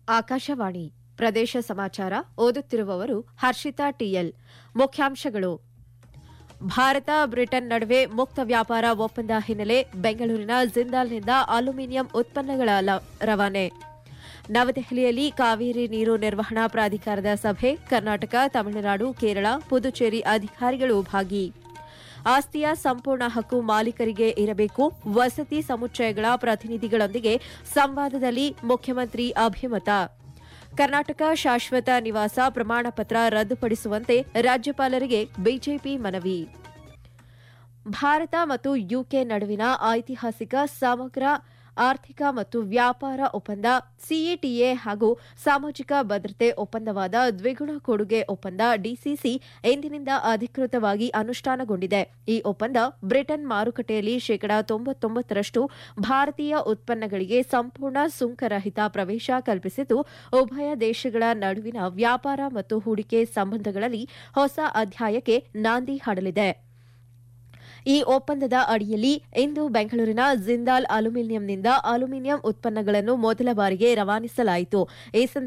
ಆಕಾಶವಾಣಿ ಪ್ರದೇಶ ಸಮಾಚಾರ ಓದುತ್ತಿರುವವರು ಹರ್ಷಿತಾ ಟಿಎಲ್ ಮುಖ್ಯಾಂಶಗಳು ಭಾರತ ಬ್ರಿಟನ್ ನಡುವೆ ಮುಕ್ತ ವ್ಯಾಪಾರ ಒಪ್ಪಂದ ಹಿನ್ನೆಲೆ ಬೆಂಗಳೂರಿನ ಜಿಂದಾಲ್ನಿಂದ ಅಲ್ಯೂಮಿನಿಯಂ ಉತ್ಪನ್ನಗಳ ಲ- ರವಾನೆ ನವದೆಹಲಿಯಲ್ಲಿ ಕಾವೇರಿ ನೀರು ನಿರ್ವಹಣಾ ಪ್ರಾಧಿಕಾರದ ಸಭೆ ಕರ್ನಾಟಕ ತಮಿಳುನಾಡು ಕೇರಳ ಪುದುಚೇರಿ ಅಧಿಕಾರಿಗಳು ಭಾಗಿ ಆಸ್ತಿಯ ಸಂಪೂರ್ಣ ಹಕ್ಕು ಮಾಲೀಕರಿಗೆ ಇರಬೇಕು ವಸತಿ ಸಮುಚ್ಚಯಗಳ ಪ್ರತಿನಿಧಿಗಳೊಂದಿಗೆ ಸಂವಾದದಲ್ಲಿ ಮುಖ್ಯಮಂತ್ರಿ ಅಭಿಮತ ಕರ್ನಾಟಕ ಶಾಶ್ವತ ನಿವಾಸ ಪ್ರಮಾಣ ಪತ್ರ ರದ್ದುಪಡಿಸುವಂತೆ ರಾಜ್ಯಪಾಲರಿಗೆ ಬಿಜೆಪಿ ಮನವಿ ಭಾರತ ಮತ್ತು ಯುಕೆ ನಡುವಿನ ಐತಿಹಾಸಿಕ ಸಮಗ್ರ ಆರ್ಥಿಕ ಮತ್ತು ವ್ಯಾಪಾರ ಒಪ್ಪಂದ ಸಿಇಟಿಎ ಹಾಗೂ ಸಾಮಾಜಿಕ ಭದ್ರತೆ ಒಪ್ಪಂದವಾದ ದ್ವಿಗುಣ ಕೊಡುಗೆ ಒಪ್ಪಂದ ಡಿಸಿಸಿ ಇಂದಿನಿಂದ ಅಧಿಕೃತವಾಗಿ ಅನುಷ್ಠಾನಗೊಂಡಿದೆ ಈ ಒಪ್ಪಂದ ಬ್ರಿಟನ್ ಮಾರುಕಟ್ಟೆಯಲ್ಲಿ ಶೇಕಡಾ ತೊಂಬತ್ತೊಂಬತ್ತರಷ್ಟು ಭಾರತೀಯ ಉತ್ಪನ್ನಗಳಿಗೆ ಸಂಪೂರ್ಣ ಸುಂಕರಹಿತ ಪ್ರವೇಶ ಕಲ್ಪಿಸಿದ್ದು ಉಭಯ ದೇಶಗಳ ನಡುವಿನ ವ್ಯಾಪಾರ ಮತ್ತು ಹೂಡಿಕೆ ಸಂಬಂಧಗಳಲ್ಲಿ ಹೊಸ ಅಧ್ಯಾಯಕ್ಕೆ ನಾಂದಿ ಹಾಡಲಿದೆ ಈ ಒಪ್ಪಂದದ ಅಡಿಯಲ್ಲಿ ಇಂದು ಬೆಂಗಳೂರಿನ ಜಿಂದಾಲ್ ಅಲ್ಯೂಮಿನಿಯಂನಿಂದ ಅಲ್ಯೂಮಿನಿಯಂ ಉತ್ಪನ್ನಗಳನ್ನು ಮೊದಲ ಬಾರಿಗೆ ರವಾನಿಸಲಾಯಿತು ಈ